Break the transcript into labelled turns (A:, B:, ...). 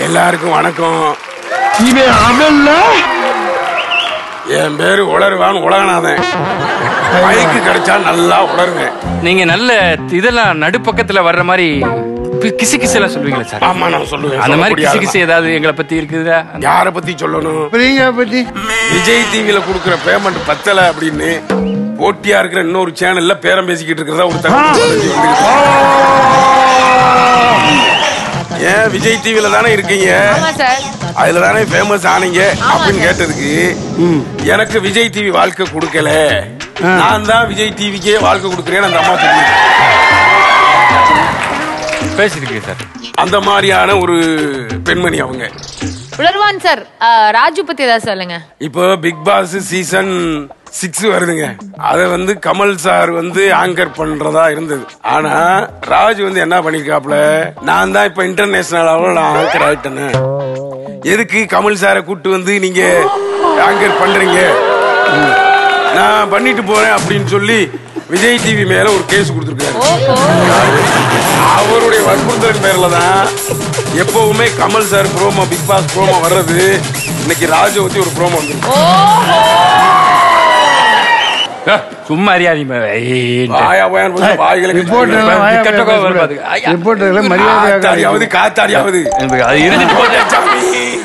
A: எல்லாருக்கும் வணக்கம்
B: இவன் அவன்ல
A: என் பேரு உளருவான் உலகநாதன் மைக்கு கிடைச்சா நல்லா உளருவேன்
C: நீங்க நல்ல இதெல்லாம் நடுப்பக்கத்துல வர்ற மாதிரி பி- கிசு கிசு எல்லாம் சொல்லுவீங்களா சார்
A: ஆமா நான் சொல்லுவேன்
C: அந்த மாதிரி
A: சொல்லக்கூடிய
C: கிசு கிசு ஏதாவது எங்களை பத்தி இருக்குதா
A: யார பத்தி சொல்லணும்
B: பிரியங்கா பத்தி
A: விஜய் டிவில குடுக்குற பேமெண்ட் பத்தல அப்படின்னு போட்டியா இருக்கிற இன்னொரு சேனல்ல பேரம் பேசிக்கிட்டு இருக்கிறதா ஒரு தகவல் வந்துகிட்டு ஏன் விஜய் டிவில தானே இருக்கீங்க
D: ஆமா சார்
A: அதுல தானே ஃபேமஸ் ஆனீங்க அப்படின்னு கேட்டதுக்கு எனக்கு விஜய் டிவி வாழ்க்கை கொடுக்கல நான் தான் விஜய் டிவிக்கே வாழ்க்கை கொடுக்குறேன்னு அந்த அம்மா சொல்லி
C: பேசிருக்கேன் சார்
A: அந்த மாதிரியான ஒரு பெண்மணி அவங்க
D: உலர்வான் சார் ஆ, ராஜு பத்தி ஏதாவது சொல்லுங்க
A: இப்போ பிக் பாஸ் சீசன் சிக்ஸ் வருதுங்க அத வந்து கமல் சார் வந்து ஆங்கர் பண்றதா இருந்தது ஆனா ராஜ் வந்து என்ன பண்ணிருக்காப்ல நான் தான் இப்ப இன்டர்நேஷனல் அளவில் நான் ஆங்கர் ஆயிட்டேன்னு எதுக்கு கமல் சாரை கூட்டு வந்து நீங்க ஆங்கர் பண்றீங்க ம். நான் பண்ணிட்டு போறேன் அப்படின்னு சொல்லி விஜய் டிவி மேல ஒரு கேஸ் கொடுத்துருக்காரு அவருடைய வற்புறுத்தலின் பேர்ல தான் எப்பவுமே Kamal sir promo Bigg Boss promo வர்றது இன்னைக்கு ராஜ வச்சு ஒரு ப்ரோமோ வந்து
C: சும்மா அறியாதீங்க
A: வாயா வாயான்னு போய் வாய்களை
B: ரிப்போர்ட்
C: கெட்ட கோபம் வரும் பாத்துக்க. ஐயா.
B: ரிப்போர்ட் மரியாதையாக
A: காத்தாடியாவது காத்தாடியாவது
C: அது இருந்துட்டு போட்டேன்
A: சாமி